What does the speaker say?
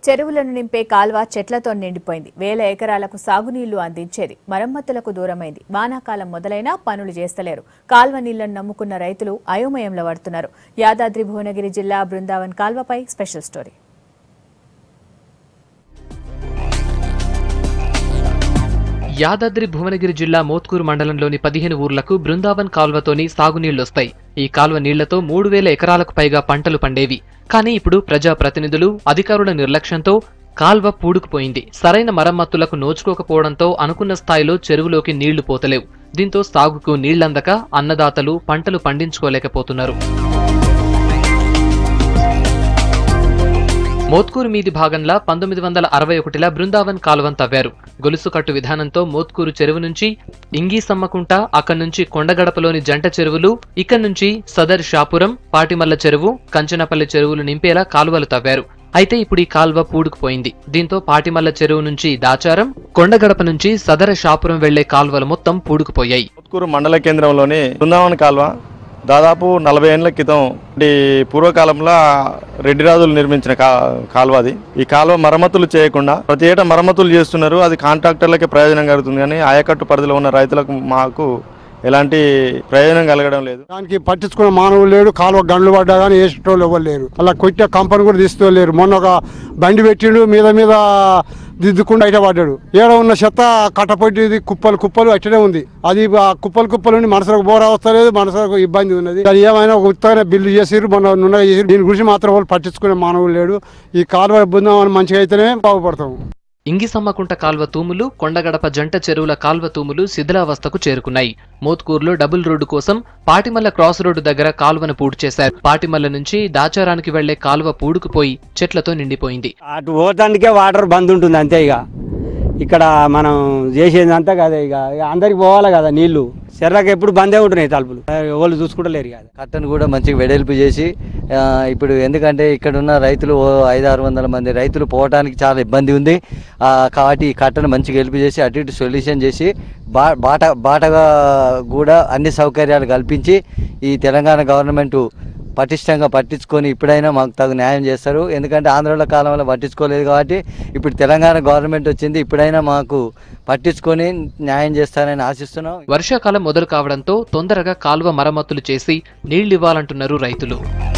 చెరువులను నింపే కాల్వ చెట్లతో నిండిపోయింది వేల ఎకరాలకు సాగునీళ్లు అందించేది మరమ్మతులకు దూరమైంది వానాకాలం మొదలైనా పనులు చేస్తలేరు కాల్వ నీళ్లను నమ్ముకున్న రైతులు అయోమయంలో పడుతున్నారు యాదాద్రి భువనగిరి జిల్లా బృందావన్ కాల్వపై స్పెషల్ స్టోరీ యాదాద్రి భువనగిరి జిల్లా మోత్కూరు మండలంలోని పదిహేను ఊర్లకు బృందావన్ కాల్వతోని సాగునీళ్లొస్తాయి ఈ కాల్వ నీళ్లతో మూడు వేల ఎకరాలకు పైగా పంటలు పండేవి కానీ ఇప్పుడు ప్రజాప్రతినిధులు అధికారుల నిర్లక్ష్యంతో కాల్వ పూడుకుపోయింది సరైన మరమ్మతులకు నోచుకోకపోవడంతో అనుకున్న స్థాయిలో చెరువులోకి నీళ్లు పోతలేవు దీంతో సాగుకు నీళ్లందక అన్నదాతలు పంటలు పండించుకోలేకపోతున్నారు మోత్కూరు మీది భాగంలో పంతొమ్మిది వందల అరవై ఒకటిలా బృందావన్ కాలువను తవ్వారు గొలుసుకట్టు విధానంతో మోత్కూరు చెరువు నుంచి ఇంగి సమ్మకుంట అక్కడి నుంచి కొండగడపలోని జంట చెరువులు ఇక్కడి నుంచి సదర్ షాపురం పాటిమల్ల చెరువు కంచనపల్లి చెరువులు నింపేలా కాలువలు తవ్వారు అయితే ఇప్పుడు ఈ కాల్వ పూడుకుపోయింది దీంతో పాటిమల్ల చెరువు నుంచి దాచారం కొండగడప నుంచి సదర షాపురం వెళ్లే కాల్వలు మొత్తం పూడుకుపోయాయి మోత్కూరు మండల కేంద్రంలోని బృందావన కాల్వ దాదాపు నలభై ఏళ్ళ క్రితం ఈ పూర్వకాలంలో రెడ్డిరాజులు నిర్మించిన కా కాలువ అది ఈ కాలువ మరమ్మతులు చేయకుండా ప్రతి ఏటా మరమ్మతులు చేస్తున్నారు అది కాంట్రాక్టర్లకే ప్రయోజనం కలుగుతుంది కానీ ఆయకట్టు పరిధిలో ఉన్న రైతులకు మాకు ఎలాంటి ప్రయోజనం కలగడం లేదు దానికి పట్టించుకునే మానవులు లేడు కాలువ గండ్లు పడ్డా కానీ వేసేటోళ్ళు ఎవరు లేరు అలా కొట్టే కంపెనీ కూడా తీసుకోలేరు మొన్న ఒక బండి పెట్టిండు మీద మీద దిద్దుకుండా అయితే పడ్డాడు ఏడ ఉన్న చెత్త కట్టపొట్టి కుప్పలు కుప్పలు అట్టనే ఉంది అది ఆ కుప్పలు కుప్పలు ఉండి మనసులకు బోర వస్తలేదు మనసులకు ఇబ్బంది ఉన్నది అది ఏమైనా ఒక ఉత్తగానే బిల్లు చేసిరు మొన్న నున్నగా చేసిరు దీని గురించి మాత్రం వాళ్ళు పట్టించుకునే మానవులు లేడు ఈ కాలువ బృందావనం మంచిగా అయితేనే బాగుపడతాం ఇంగిసమ్మకుంట కాల్వ తూములు కొండగడప జంట చెరువుల కాల్వ తూములు శిథిలావస్థకు చేరుకున్నాయి మోత్కూరులో డబుల్ రోడ్డు కోసం పాటిమల్ల క్రాస్ రోడ్డు దగ్గర కాలువను పూర్తి చేశారు పాటిమల్ల నుంచి దాచారానికి వెళ్లే కాలువ పూడుకుపోయి చెట్లతో నిండిపోయింది అటు పోతానికే వాటర్ బంద్ ఉంటుంది అంతే ఇక ఇక్కడ మనం చేసేది అంతా కదా ఇక ఇక అందరికి పోవాలి కదా నీళ్లు చెర్రకు ఎప్పుడు బందే ఉంటున్నాయి తలుపులు ఎవరు చూసుకుంటలేరు కదా కట్టను కూడా మంచిగా వెడల్పు చేసి ఆ, ఇప్పుడు ఎందుకంటే ఇక్కడ ఉన్న రైతులు ఓ ఐదు ఆరు వందల మంది రైతులు పోవడానికి చాలా ఇబ్బంది ఉంది ఆ, కాబట్టి ఈ కట్టను మంచిగా హెల్ప్ చేసి అటు ఇటు సొల్యూషన్ చేసి బా బాట బాటగా కూడా అన్ని సౌకర్యాలు కల్పించి ఈ తెలంగాణ గవర్నమెంట్ పటిష్టంగా పట్టించుకొని ఇప్పుడైనా మాకు తగు న్యాయం చేస్తారు ఎందుకంటే ఆంధ్రలో కాలంలో పట్టించుకోలేదు కాబట్టి ఇప్పుడు తెలంగాణ గవర్నమెంట్ వచ్చింది ఇప్పుడైనా మాకు పట్టించుకొని న్యాయం చేస్తారని ఆశిస్తున్నాం వర్షాకాలం మొదలు కావడంతో తొందరగా కాలువ మరమ్మతులు చేసి నీళ్లివ్వాలంటున్నారు రైతులు